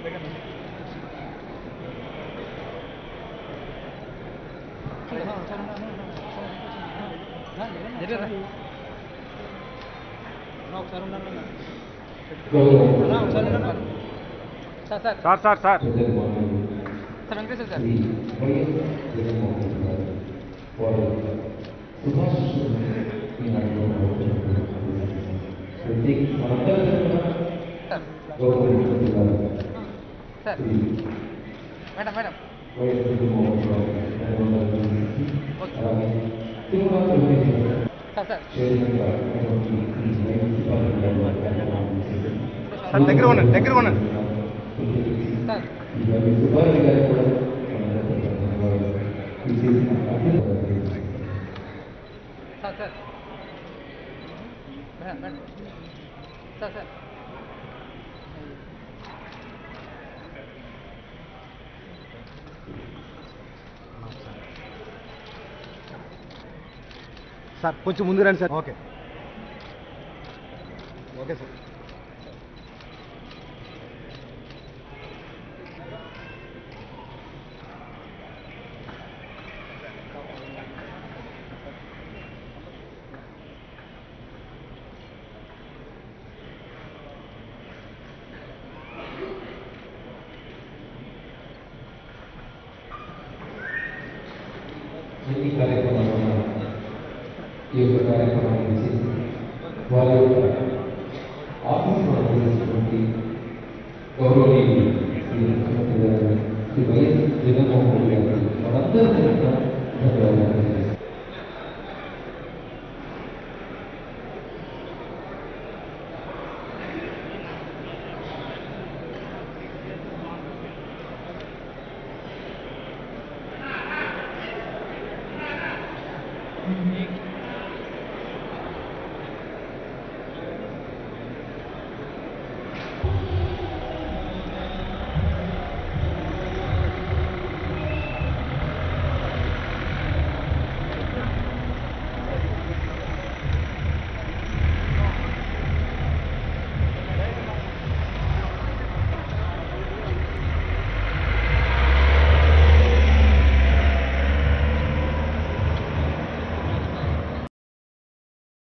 Sir sir sir sir sir sir Venkateswara sir sir sir madam madam sir sir sir దగ్గర ఉండండి దగ్గర ఉండండి sir sir sir madam madam sir sir sir కొంచెం ముందు రండి sir okay okay sir ఈ కార్యక్రమంలో ఈ యొక్క కార్యక్రమాన్ని వారి యొక్క ఆఫీసులో అందించినటువంటి గౌరవనీయులు శ్రీ ముఖ్యమంత్రి గారు శ్రీ వైఎస్ జగన్మోహన్ రెడ్డి గారికి మనందరి తరఫున ధన్యవాదాలు తెలియజేస్తున్నాను. సార్